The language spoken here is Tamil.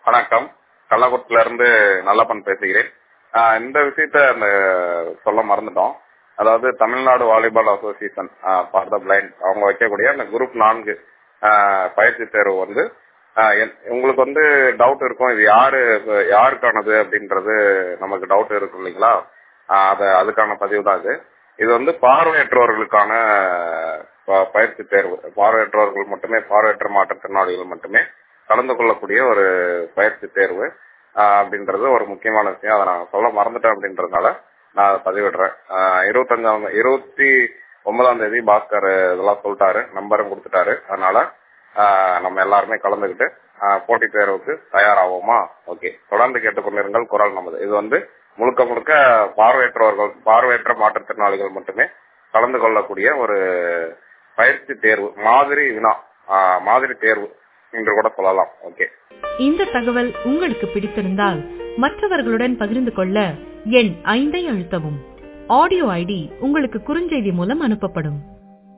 வணக்கம் கள்ளக்குட்டில இருந்து நல்லப்பன் பேசுகிறேன் ஆஹ் இந்த விஷயத்த அந்த சொல்ல மறந்துட்டோம் அதாவது Tamil Nadu volleyball association for the blind அவங்க வைக்கக்கூடிய அந்த குரூப் நான்கு ஆஹ் பயிற்சி தேர்வு வந்து ஆஹ் என்- உங்களுக்கு வந்து டவுட் இருக்கும் இது யாரு யாருக்கானது அப்படின்றது நமக்கு டவுட் இருக்கும் இல்லைங்களா ஆஹ் அது அதுக்கான பதிவு தான் இது இது வந்து பார்வையற்றவர்களுக்கான ப- பயிற்சி தேர்வு பார்வையற்றவர்கள் மட்டுமே பார்வையற்ற மாற்றுத்திறனாளிகள் மட்டுமே கலந்து கொள்ளக்கூடிய ஒரு பயிற்சி தேர்வு ஆஹ் அப்படின்றது ஒரு முக்கியமான விஷயம் அதை நான் சொல்ல மறந்துட்டேன் அப்படின்றதுனால நான் அதை பதிவிடுறேன் ஆஹ் இருபத்தஞ்சாம் இருபத்தி ஒன்பதாம் தேதி பாஸ்கர் இதெல்லாம் சொல்லிட்டாரு நம்பரும் கொடுத்துட்டாரு அதனால ஆஹ் நம்ம எல்லாருமே கலந்துக்கிட்டு ஆஹ் போட்டித் தேர்வுக்கு தயாராகுமா ஓகே தொடர்ந்து கேட்டுக்கொண்டிருங்கள் குரல் நமது இது வந்து முழுக்க முழுக்க பார்வையற்றவர்கள் பார்வையற்ற மாற்றுத்திறனாளிகள் மட்டுமே கலந்து கொள்ளக்கூடிய ஒரு பயிற்சி தேர்வு மாதிரி வினா ஆஹ் மாதிரி தேர்வு என்று கூட சொல்லலாம் ஓகே இந்த தகவல் உங்களுக்கு பிடித்திருந்தால் மற்றவர்களுடன் பகிர்ந்து கொள்ள எண் ஐந்தை அழுத்தவும் ஆடியோ ஐடி உங்களுக்கு குறுஞ்செய்தி மூலம் அனுப்பப்படும்